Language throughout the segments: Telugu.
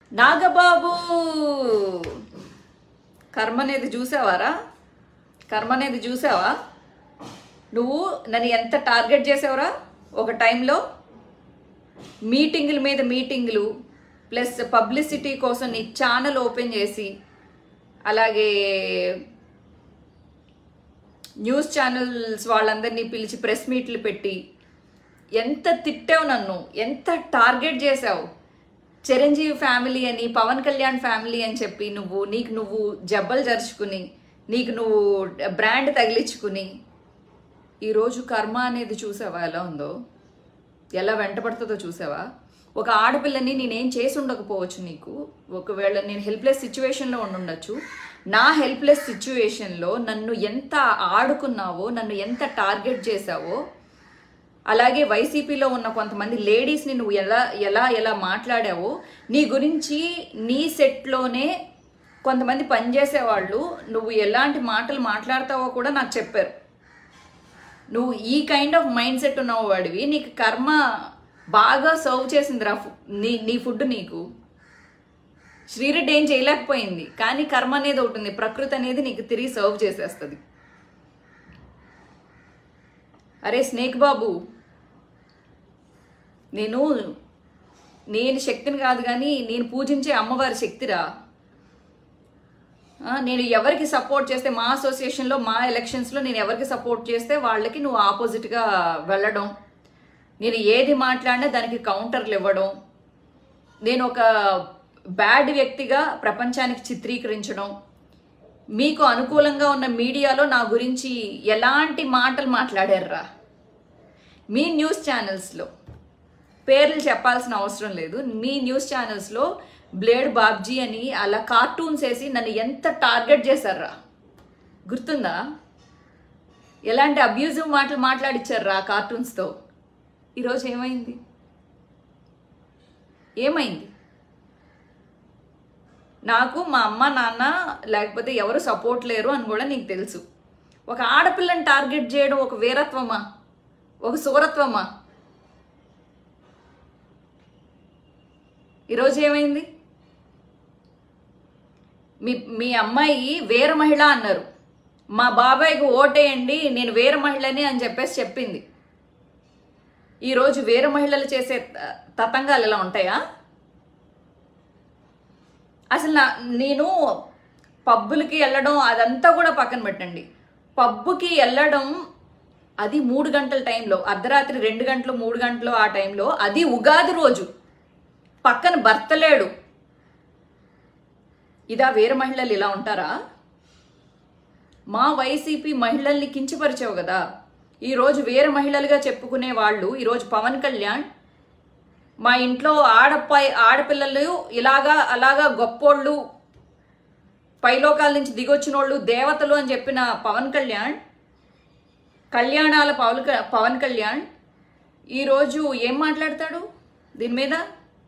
నాగబాబు కర్మ అనేది చూసావారా కర్మ అనేది చూసావా నువ్వు నన్ను ఎంత టార్గెట్ చేసావురా ఒక టైంలో మీటింగుల మీద మీటింగులు ప్లస్ పబ్లిసిటీ కోసం నీ ఛానల్ ఓపెన్ చేసి అలాగే న్యూస్ ఛానల్స్ వాళ్ళందరినీ పిలిచి ప్రెస్ మీట్లు పెట్టి ఎంత తిట్టావు నన్ను ఎంత టార్గెట్ చేసావు చిరంజీవి ఫ్యామిలీ అని పవన్ కళ్యాణ్ ఫ్యామిలీ అని చెప్పి నువ్వు నీకు నువ్వు జబ్బలు జరుచుకుని నీకు నువ్వు బ్రాండ్ తగిలించుకుని ఈరోజు కర్మ అనేది చూసావా ఎలా ఉందో ఎలా వెంటపడుతుందో చూసావా ఒక ఆడపిల్లని నేనేం చేసి ఉండకపోవచ్చు నీకు ఒకవేళ నేను హెల్ప్లెస్ సిచ్యువేషన్లో ఉండుండొచ్చు నా హెల్ప్లెస్ సిచ్యువేషన్లో నన్ను ఎంత ఆడుకున్నావో నన్ను ఎంత టార్గెట్ చేసావో అలాగే వైసీపీలో ఉన్న కొంతమంది లేడీస్ని నువ్వు ఎలా ఎలా ఎలా మాట్లాడావో నీ గురించి నీ సెట్లోనే కొంతమంది పనిచేసేవాళ్ళు నువ్వు ఎలాంటి మాటలు మాట్లాడతావో కూడా నాకు చెప్పారు నువ్వు ఈ కైండ్ ఆఫ్ మైండ్ సెట్ ఉన్నావు వాడివి నీకు కర్మ బాగా సర్వ్ చేసిందిరా ఫు- నీ నీ ఫుడ్ నీకు శ్రీరెడ్డి ఏం చేయలేకపోయింది కానీ కర్మ అనేది ఒకటి ఉంది ప్రకృతి అనేది నీకు తిరిగి సర్వ్ చేసేస్తుంది అరే స్నేక్ బాబు నేను నేను శక్తిని కాదు కానీ నేను పూజించే అమ్మవారి శక్తిరా ఆ, నేను ఎవరికి సపోర్ట్ చేస్తే మా అసోసియేషన్లో మా ఎలక్షన్స్లో నేను ఎవరికి సపోర్ట్ చేస్తే వాళ్ళకి నువ్వు ఆపోజిట్గా వెళ్ళడం నేను ఏది మాట్లాడినా దానికి కౌంటర్లు ఇవ్వడం నేను ఒక బ్యాడ్ వ్యక్తిగా ప్రపంచానికి చిత్రీకరించడం మీకు అనుకూలంగా ఉన్న మీడియాలో నా గురించి ఎలాంటి మాటలు మాట్లాడారురా మీ న్యూస్ ఛానల్స్లో పేర్లు చెప్పాల్సిన అవసరం లేదు మీ న్యూస్ ఛానల్స్లో బ్లేడ్ బాబ్జీ అని అలా కార్టూన్స్ వేసి నన్ను ఎంత టార్గెట్ చేశారా గుర్తుందా ఎలాంటి అబ్యూజివ్ మాటలు మాట్లాడిచ్చారు ఆ కార్టూన్స్తో ఈరోజు ఏమైంది ఏమైంది నాకు మా అమ్మ నాన్న లేకపోతే ఎవరు సపోర్ట్ లేరు అని కూడా నీకు తెలుసు ఒక ఆడపిల్లని టార్గెట్ చేయడం ఒక వీరత్వమా ఒక సూరత్వమా ఈరోజు ఏమైంది మీ మీ అమ్మాయి వీర మహిళ అన్నారు మా బాబాయ్కి ఓటేయండి నేను వీర మహిళని అని చెప్పేసి చెప్పింది ఈరోజు వీర మహిళలు చేసే త- తతంగాలు ఎలా ఉంటాయా అసలు నా నేను పబ్బులకి వెళ్ళడం అదంతా కూడా పక్కన పెట్టండి పబ్బుకి వెళ్ళడం అది మూడు గంటల టైంలో అర్ధరాత్రి రెండు గంటలు మూడు గంటలు ఆ టైంలో అది ఉగాది రోజు పక్కన భర్త లేడు ఇదా వేరే మహిళలు ఇలా ఉంటారా మా వైసీపీ మహిళల్ని కించపరిచావు కదా ఈరోజు వేరే మహిళలుగా చెప్పుకునే వాళ్ళు ఈరోజు పవన్ కళ్యాణ్ మా ఇంట్లో ఆడపై ఆడపిల్లలు ఇలాగా అలాగా గొప్పోళ్ళు పైలోకాల నుంచి దిగొచ్చినోళ్ళు దేవతలు అని చెప్పిన పవన్ కళ్యాణ్ కళ్యాణాల పవన్ క- పవన్ కళ్యాణ్ ఈరోజు ఏం మాట్లాడతాడు దీని మీద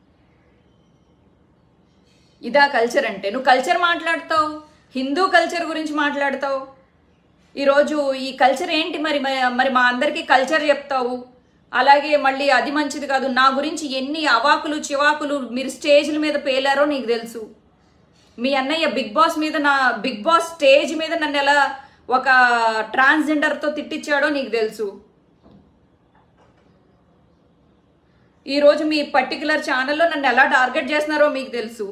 ఇదా కల్చర్ అంటే నువ్వు కల్చర్ మాట్లాడతావు హిందూ కల్చర్ గురించి మాట్లాడతావు ఈరోజు ఈ కల్చర్ ఏంటి మరి మ- మరి మా అందరికీ కల్చర్ చెప్తావు అలాగే మళ్ళీ అది మంచిది కాదు నా గురించి ఎన్ని అవాకులు చివాకులు మీరు స్టేజ్ల మీద పేలారో నీకు తెలుసు మీ అన్నయ్య బిగ్ బాస్ మీద నా బిగ్ బాస్ స్టేజ్ మీద నన్ను ఎలా ఒక ట్రాన్స్జెండర్తో తిట్టించాడో నీకు తెలుసు ఈరోజు మీ పర్టికులర్ ఛానల్లో నన్ను ఎలా టార్గెట్ చేస్తున్నారో మీకు తెలుసు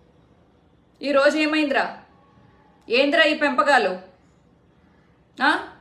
ఈరోజు ఏమైందిరా ఏంద్రా ఈ పెంపకాలు ఆ?